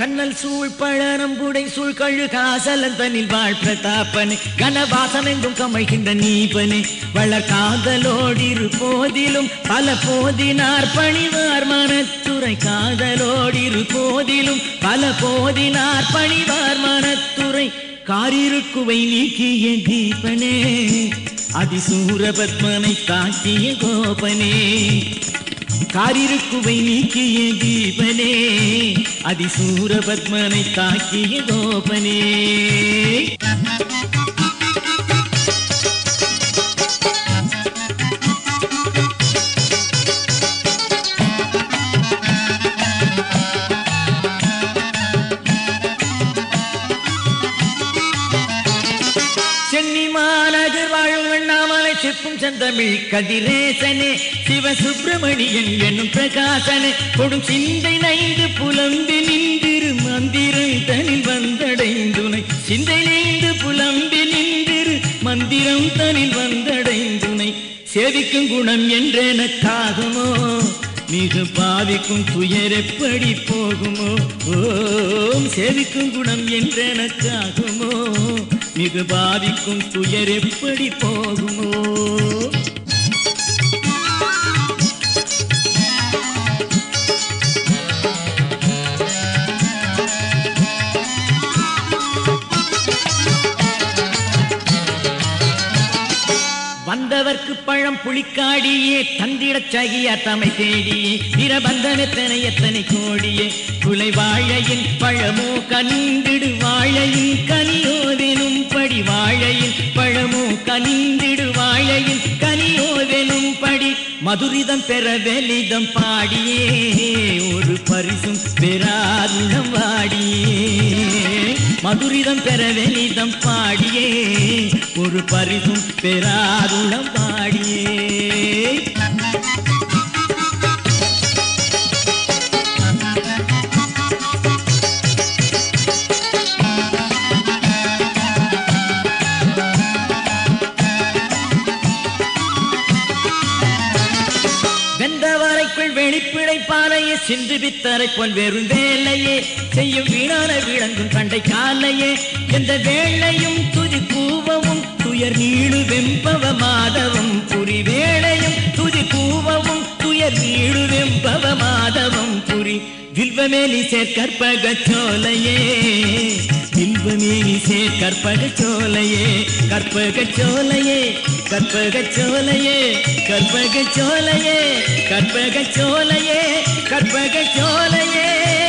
கண்ணல் சூழ் பழனம் புடை சூழ் கழு காசலன் தனில் வாழ் பிரதாப்பனே கனவாசமெங்கும் கமைகின்ற நீபனே வளர் காதலோடிரு போதிலும் பல போதினார் பணிவார் மனத்துறை காதலோடிரு போதிலும் பல போதினார் பணிவார் மனத்துறை காரிருக்குவை நீக்கிய தீபனே அதிசூரபத்மனை தாக்கிய கோபனே காரிருக்குவை நீக்கிய தீபனே அதிசூரபத்மனை தாக்கிய கோபனே சென்னி மாநகர் வாழும் அண்ணாமலை செப்பும் செந்தமிழ் கதிரேசனே சிவசுப்பிரமணியன் என்னும் பிரகாசனே கொடும் சிந்தை நைந்து புலம்பி நின்றிரு மந்திரம் தனில் வந்தடைந்துனை சிந்தை நைந்து புலம்பி நின்றிரு மந்திரம் தனில் வந்தடைந்துனை சேவிக்கும் குணம் என்றெனக்காகுமோ மிகு பாவிக்கும் துயர் எப்படி போகுமோ ஓம் சேவிக்கும் குணம் என்றெனக்காகுமோ மிகு பாவிக்கும் துயர் எப்படி போகுமோ வந்தவர்க்கு பழம் புளிக்காடியே தந்திடச் சகிய தமை தேடியே பிரபந்தனத்தனை எத்தனை கோடியே குலை வாழையின் பழமோ கனிந்திடு வாழையின் கனியோதெனும் படி வாழையின் பழமோ கனிந்திடு வாழையின் கனியோதெனும் படி மதுரிதம் பெற வெளிதம் பாடியே ஒரு பரிசும் பெறாருளம் வாடியே மதுரிதம் பெற வெளிதம் பாடியே ஒரு பரிசும் பெறாருளம் பாடியே வெந்தவரைக்குள் வெளிப்பிடை பாலையே சிந்து வித்தரை போல் வெறும் வேலையே செய்யும் வீணான விளங்கும் கண்டை காலையே எந்த வேளையும் துதி கூவவும் துயர் நீடு வெம்பவ மாதவம் புரி வேளையும் துதி கூவவும் துயர் நீடு வெம்பவ மாதவம் புரி வில்வமேலி சேர் கற்பக சோலையே வில்வமேலி சேர் கற்பக சோலையே கற்பக சோலையே கற்பக சோலையே கற்பக சோலையே கற்பக சோலையே கற்பக சோலையே